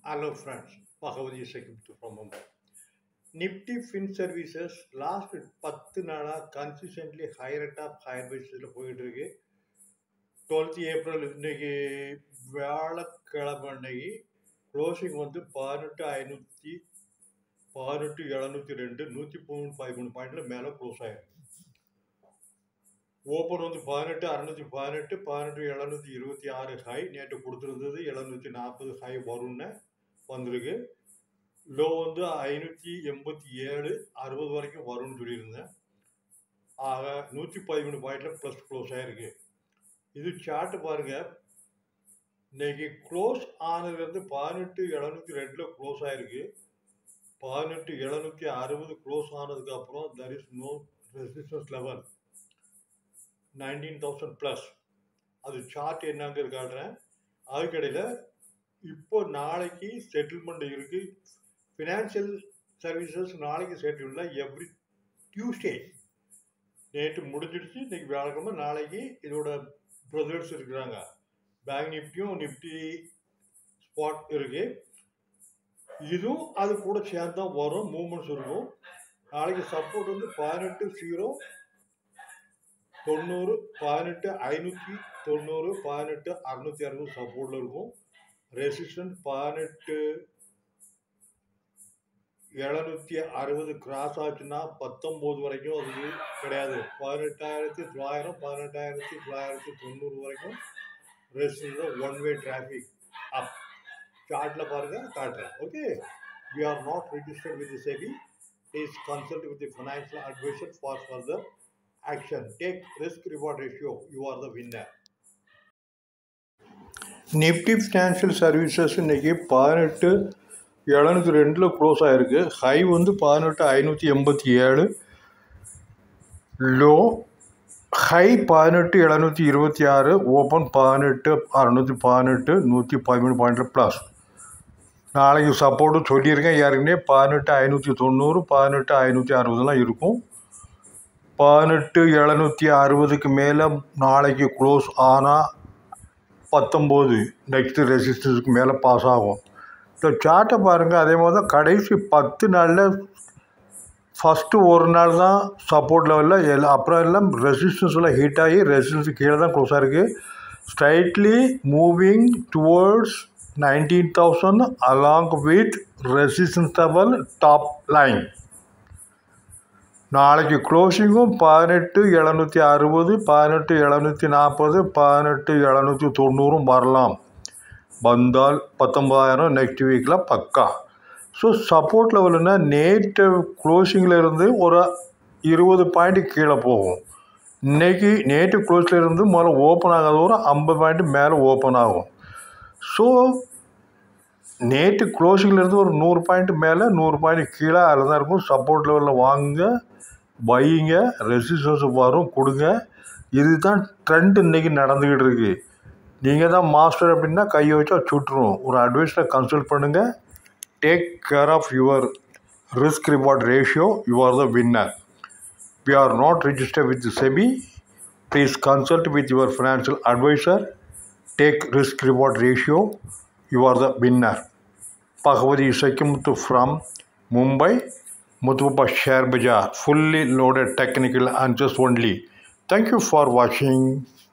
Hello friends, Bhagavati Sekimtu from Mumbai. Nifty fin services last பத்து நாளாக consistently higher top higher பேசிஸில் போயிட்டு இருக்கு டுவெல்த் ஏப்ரல் இன்னைக்கு வியாழக்கிழமை அன்னைக்கு க்ளோசிங் வந்து பதினெட்டு ஐநூற்றி பதினெட்டு எழுநூற்றி ரெண்டு நூற்றி மூணு பதிமூணு பாயிண்டில் மேலே க்ளோஸ் ஆயிருக்கு ஓப்பன் வந்து பதினெட்டு அறுநூற்றி பதினெட்டு பதினெட்டு எழுநூற்றி இருபத்தி ஆறு ஹை நேற்று கொடுத்துருந்தது எழுநூற்றி நாற்பது ஹை வரும்னு வந்திருக்கு லோ வந்து ஐநூற்றி எண்பத்தி ஏழு அறுபது வரைக்கும் வரும்னு சொல்லியிருந்தேன் ஆக நூற்றி பதிமூணு பாயிண்டில் ப்ளஸ் க்ளோஸ் ஆகிருக்கு இது சார்ட்டு பாருங்கள் இன்னைக்கு க்ளோஸ் ஆனதுலேருந்து பதினெட்டு எழுநூற்றி ரெண்டில் க்ளோஸ் ஆகிருக்கு பதினெட்டு எழுநூற்றி அறுபது க்ளோஸ் ஆனதுக்கப்புறம் there is no resistance level nineteen thousand plus அது சார்ட் என்னங்க காட்டுறேன் அதுக்கடையில் இப்போ நாளைக்கு செட்டில்மெண்ட் இருக்குது ஃபினான்ஷியல் சர்வீசஸ் நாளைக்கு செட்டில் எவ்ரி டியூஸ்டே நேற்று முடிஞ்சிடுச்சு இன்னைக்கு வியாழக்கிழமை நாளைக்கு இதோட ப்ரொசர்ஸ் இருக்கிறாங்க பேங்க் நிஃப்டியும் நிஃப்டி ஸ்பாட் இருக்கு இதுவும் அது கூட சேர்ந்து தான் வரும் மூமெண்ட்ஸ் இருக்கும் நாளைக்கு சப்போர்ட் வந்து பதினெட்டு ஜீரோ தொண்ணூறு பதினெட்டு ஐநூற்றி தொண்ணூறு பதினெட்டு அறுநூற்றி அறுபது சப்போர்ட்டில் இருக்கும் ரெசிஸ்டன்ட் பதினெட்டு எழுநூற்றி அறுபது கிராஸ் ஆச்சுன்னா பத்தொம்போது வரைக்கும் அது கிடையாது பதினெட்டாயிரத்தி தொள்ளாயிரம் பதினெட்டாயிரத்தி தொள்ளாயிரத்தி தொண்ணூறு வரைக்கும் resistant one way traffic up சார்ட்டில் பாருங்கள் காட்டுறேன் okay we are not registered with SEBI please consult with the financial adviser for further action take risk reward ratio you are the winner Nifty financial services இன்றைக்கி பதினெட்டு எழுநூற்றி ரெண்டில் close ஆகிருக்கு high வந்து பதினெட்டு ஐநூற்றி எண்பத்தி ஏழு லோ ஹை பதினெட்டு எழுநூற்றி இருபத்தி ஆறு ஓப்பன் பதினெட்டு அறநூற்றி பதினெட்டு நூற்றி பதிமூணு பாயிண்ட் ப்ளஸ் நாளைக்கு சப்போர்ட்டு சொல்லியிருக்கேன் ஏற்கனவே பதினெட்டு ஐநூற்றி தொண்ணூறு பதினெட்டு ஐநூற்றி அறுபதுலாம் இருக்கும் பதினெட்டு எழுநூற்றி அறுபதுக்கு மேலே நாளைக்கு க்ளோஸ் ஆனால் பத்தொம்போது நெக்ஸ்ட்டு ரெசிஸ்டன்ஸுக்கு மேலே பாஸ் ஆகும் இந்த சார்ட்டை பாருங்கள் அதே மாதிரி தான் கடைசி பத்து நாளில் ஃபஸ்ட்டு ஒரு நாள் தான் சப்போர்ட் லெவலில் எல்லா அப்புறம் எல்லாம் ரெசிஸ்டன்ஸில் ஹீட் ஆகி ரெசிஸ்டன்ஸ் கீழே தான் க்ளோஸ் ஆகிருக்கு straightly moving towards nineteen thousand along with resistance level top line நாளைக்கு க்ளோசிங்கும் பதினெட்டு எழுநூற்றி அறுபது பதினெட்டு எழுநூற்றி நாற்பது பதினெட்டு எழுநூற்றி தொண்ணூறும் வரலாம் வந்தால் பத்தொம்பதாயிரம் நெக்ஸ்ட் வீக்கில் பக்கா ஸோ சப்போர்ட் லெவலுன்னா நேற்று க்ளோசிங்கில் இருந்து ஒரு இருபது பாயிண்ட் கீழே போகும் இன்றைக்கி நேற்று க்ளோஸில் இருந்து முதல்ல ஓப்பன் ஆகாத ஒரு ஐம்பது பாயிண்ட் மேலே ஓப்பன் ஆகும் ஸோ நேற்று க்ளோசிங்லேருந்து ஒரு நூறு பாயிண்ட் மேலே நூறு பாயிண்ட் கீழே அதில் தான் இருக்கும் சப்போர்ட் லெவலில் வாங்குங்க வையுங்க ரெசிஸ்டன்ஸ் வரும் கொடுங்க இதுதான் ட்ரெண்ட் இன்றைக்கி நடந்துக்கிட்டு இருக்குது நீங்கள் தான் மாஸ்டர் அப்படின்னா கையை வச்சா சுட்டுரும் ஒரு அட்வைஸில் கன்சல்ட் பண்ணுங்கள் take care of your risk reward ratio you are the winner we are not register with SEBI please consult with your financial adviser take risk reward ratio you are the winner Bhagavati Sekimuthu from Mumbai, Muthupa Share Bazaar, fully loaded technical answers only. Thank you for watching.